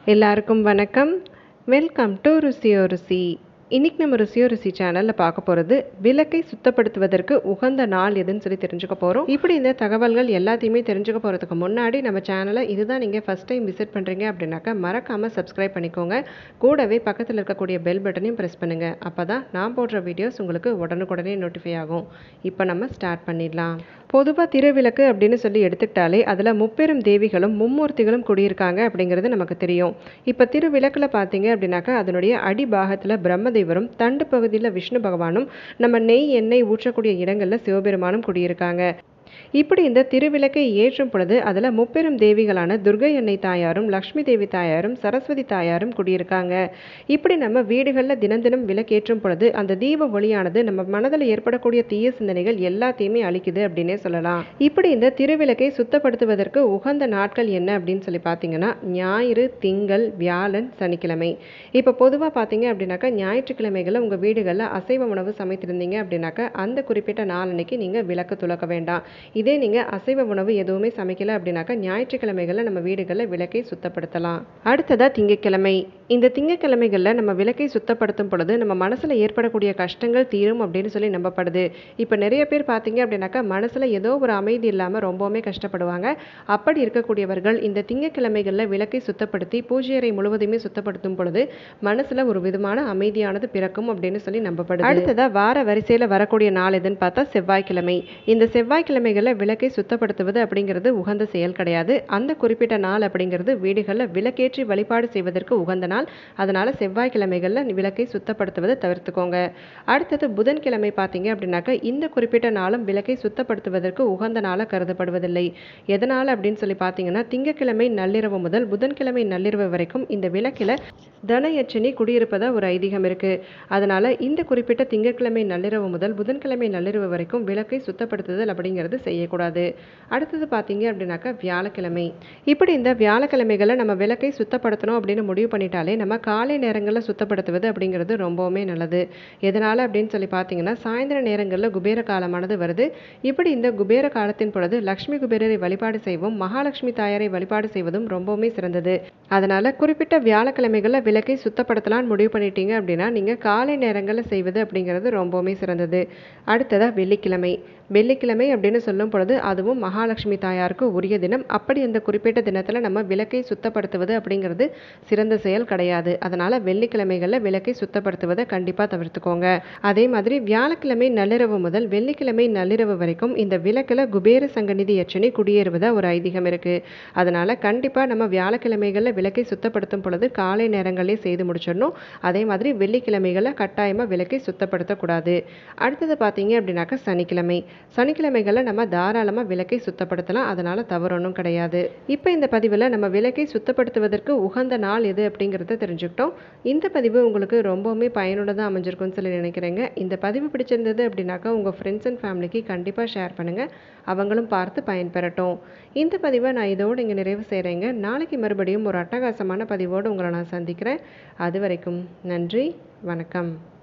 எல்லாருக்கும் வணக்கம் welcome to ருசியோ ருசி இன்னைக்கு நம்ம ருசியோ ருசி சேனலில் பார்க்க போகிறது விளக்கை சுத்தப்படுத்துவதற்கு உகந்த நாள் எதுன்னு சொல்லி தெரிஞ்சுக்க போகிறோம் இப்படி இந்த தகவல்கள் எல்லாத்தையுமே தெரிஞ்சுக்க போகிறதுக்கு முன்னாடி நம்ம சேனலை இதுதான் நீங்கள் ஃபஸ்ட் டைம் விசிட் பண்ணுறீங்க அப்படின்னாக்கா மறக்காமல் சப்ஸ்கிரைப் பண்ணிக்கோங்க கூடவே பக்கத்தில் இருக்கக்கூடிய பெல் பட்டனையும் ப்ரெஸ் பண்ணுங்கள் அப்போ தான் நான் போடுற வீடியோஸ் உங்களுக்கு உடனுக்குடனே நோட்டிஃபை ஆகும் இப்போ நம்ம ஸ்டார்ட் பண்ணிடலாம் பொதுவாக திருவிளக்கு அப்படின்னு சொல்லி எடுத்துக்கிட்டாலே அதில் முப்பெரும் தேவிகளும் மும்மூர்த்திகளும் குடியிருக்காங்க அப்படிங்கிறது நமக்கு தெரியும் இப்போ திருவிளக்கில் பார்த்தீங்க அப்படின்னாக்கா அதனுடைய அடிபாகத்தில் பிரம்மதேவரும் தண்டு பகுதியில் விஷ்ணு பகவானும் நம்ம நெய் எண்ணெய் ஊற்றக்கூடிய இடங்களில் சிவபெருமானும் குடியிருக்காங்க இப்படி இந்த திருவிளக்கை ஏற்றும் பொழுது அதில் முப்பெரும் தேவிகளான துர்கை எண்ணெய் தாயாரும் லக்ஷ்மி தேவி தாயாரும் சரஸ்வதி தாயாரும் குடியிருக்காங்க இப்படி நம்ம வீடுகளில் தினம் தினம் விளக்கேற்றும் பொழுது அந்த தீப ஒளியானது நம்ம மனதில் ஏற்படக்கூடிய தீய சிந்தனைகள் எல்லாத்தையுமே அழிக்குது அப்படின்னே சொல்லலாம் இப்படி இந்த திருவிளக்கை சுத்தப்படுத்துவதற்கு உகந்த நாட்கள் என்ன அப்படின்னு சொல்லி பார்த்தீங்கன்னா ஞாயிறு திங்கள் வியாழன் சனிக்கிழமை இப்போ பொதுவாக பார்த்தீங்க அப்படின்னாக்கா ஞாயிற்றுக்கிழமைகளில் உங்கள் வீடுகளில் அசைவ உணவு சமைத்திருந்தீங்க அப்படின்னாக்கா அந்த குறிப்பிட்ட நாளன்னைக்கு நீங்கள் விளக்கு துளக்க வேண்டாம் இதே நீங்கள் அசைவ உணவு எதுவுமே சமைக்கல அப்படின்னாக்கா ஞாயிற்றுக்கிழமைகளில் நம்ம வீடுகளில் விளக்கை சுத்தப்படுத்தலாம் அடுத்ததாக திங்கக்கிழமை இந்த திங்கக்கிழமைகளில் நம்ம விளக்கை சுத்தப்படுத்தும் பொழுது நம்ம மனசில் ஏற்படக்கூடிய கஷ்டங்கள் தீரும் அப்படின்னு சொல்லி நம்பப்படுது இப்போ நிறைய பேர் பார்த்தீங்க அப்படின்னாக்கா மனசில் ஏதோ ஒரு அமைதி இல்லாமல் ரொம்பவுமே கஷ்டப்படுவாங்க அப்படி இருக்கக்கூடியவர்கள் இந்த திங்கக்கிழமைகளில் விளக்கை சுத்தப்படுத்தி பூஜை அறை முழுவதுமே சுத்தப்படுத்தும் பொழுது மனசில் ஒரு விதமான அமைதியானது பிறக்கும் அப்படின்னு சொல்லி நம்பப்படுது அடுத்ததாக வார வரிசையில் வரக்கூடிய நாள் எதுன்னு பார்த்தா செவ்வாய்க்கிழமை இந்த செவ்வாய்க்கிழமைகளில் விளக்கை சுத்தப்படுத்துவது அப்படிங்கிறது உகந்த செயல் கிடையாது அந்த குறிப்பிட்ட நாள் அப்படிங்கிறது வீடுகளில் விளக்கேற்றி வழிபாடு செய்வதற்கு உகந்த நாள் அதனால் செவ்வாய்க்கிழமைகளில் விளக்கை சுத்தப்படுத்துவதை தவிர்த்துக்கோங்க அடுத்தது புதன்கிழமை பார்த்தீங்க அப்படின்னாக்கா இந்த குறிப்பிட்ட நாளும் விளக்கை சுத்தப்படுத்துவதற்கு உகந்த நாளாக கருதப்படுவதில்லை எதனால் அப்படின்னு சொல்லி பார்த்தீங்கன்னா திங்கக்கிழமை நள்ளிரவு முதல் புதன்கிழமை நள்ளிரவு வரைக்கும் இந்த விளக்கில் தனயட்சணி குடியிருப்பதா ஒரு ஐதீகம் இருக்குது அதனால் இந்த குறிப்பிட்ட திங்கட்கிழமை நள்ளிரவு முதல் புதன்கிழமை நள்ளிரவு வரைக்கும் விளக்கை சுத்தப்படுத்துதல் அப்படிங்கிறது செய்யக்கூடாது அடுத்தது பார்த்தீங்க அப்படின்னாக்கா வியாழக்கிழமை இப்படி இந்த வியாழக்கிழமைகளை நம்ம விளக்கை சுத்தப்படுத்தணும் அப்படின்னு முடிவு பண்ணிட்டாலே நம்ம காலை நேரங்களில் சுத்தப்படுத்துவது அப்படிங்கிறது ரொம்பவுமே நல்லது எதனால் அப்படின்னு சொல்லி பார்த்தீங்கன்னா சாயந்தர நேரங்களில் குபேர காலமானது வருது இப்படி இந்த குபேர காலத்தின் பொழுது லக்ஷ்மி குபேரரை வழிபாடு செய்வோம் மகாலட்சுமி தாயாரை வழிபாடு செய்வதும் ரொம்பவுமே சிறந்தது அதனால் குறிப்பிட்ட வியாழக்கிழமைகளில் விளக்கை சுத்தப்படுத்தலாம்னு முடிவு பண்ணிட்டீங்க அப்படின்னா நீங்கள் காலை நேரங்களில் செய்வது அப்படிங்கிறது ரொம்பவுமே சிறந்தது அடுத்ததாக வெள்ளிக்கிழமை வெள்ளிக்கிழமை அப்படின்னு சொல்லும் பொழுது அதுவும் மகாலட்சுமி தாயாருக்கு உரிய தினம் அப்படி அந்த குறிப்பிட்ட தினத்தில் நம்ம விளக்கை சுத்தப்படுத்துவது அப்படிங்கிறது சிறந்த செயல் கிடையாது அதனால் வெள்ளிக்கிழமைகளில் விளக்கை சுத்தப்படுத்துவதை கண்டிப்பாக தவிர்த்துக்கோங்க அதே மாதிரி வியாழக்கிழமை நள்ளிரவு முதல் வெள்ளிக்கிழமை நள்ளிரவு வரைக்கும் இந்த விளக்கில் குபேர சங்கநிதி யட்சணி குடியேறுவதா ஒரு ஐதீகம் இருக்குது அதனால் கண்டிப்பாக நம்ம வியாழக்கிழமைகளில் விளக்கை சுத்தப்படுத்தும் பொழுது காலை நேரங்களே செய்து முடிச்சிடணும் அதே மாதிரி வெள்ளிக்கிழமைகளில் கட்டாயமாக விளக்கை சுத்தப்படுத்தக்கூடாது அடுத்தது பார்த்தீங்க அப்படின்னாக்கா சனிக்கிழமை சனிக்கிழமைகளில் நம்ம தாராளமாக விளக்கை சுத்தப்படுத்தலாம் அதனால் தவறு ஒன்றும் கிடையாது இப்போ இந்த பதிவில் நம்ம விளக்கை சுத்தப்படுத்துவதற்கு உகந்த நாள் எது அப்படிங்கிறத தெரிஞ்சுக்கிட்டோம் இந்த பதிவு உங்களுக்கு ரொம்பவுமே பயனுள்ளதாக அமைஞ்சிருக்கும்னு சொல்லி நினைக்கிறேங்க இந்த பதிவு பிடிச்சிருந்தது அப்படின்னாக்கா உங்கள் ஃப்ரெண்ட்ஸ் அண்ட் ஃபேமிலிக்கு கண்டிப்பாக ஷேர் பண்ணுங்கள் அவங்களும் பார்த்து பயன்பெறட்டும் இந்த பதிவை நான் இதோடு இங்கே நிறைவு செய்கிறேங்க நாளைக்கு மறுபடியும் ஒரு அட்டகாசமான பதிவோடு உங்களை நான் சந்திக்கிறேன் அது வரைக்கும் நன்றி வணக்கம்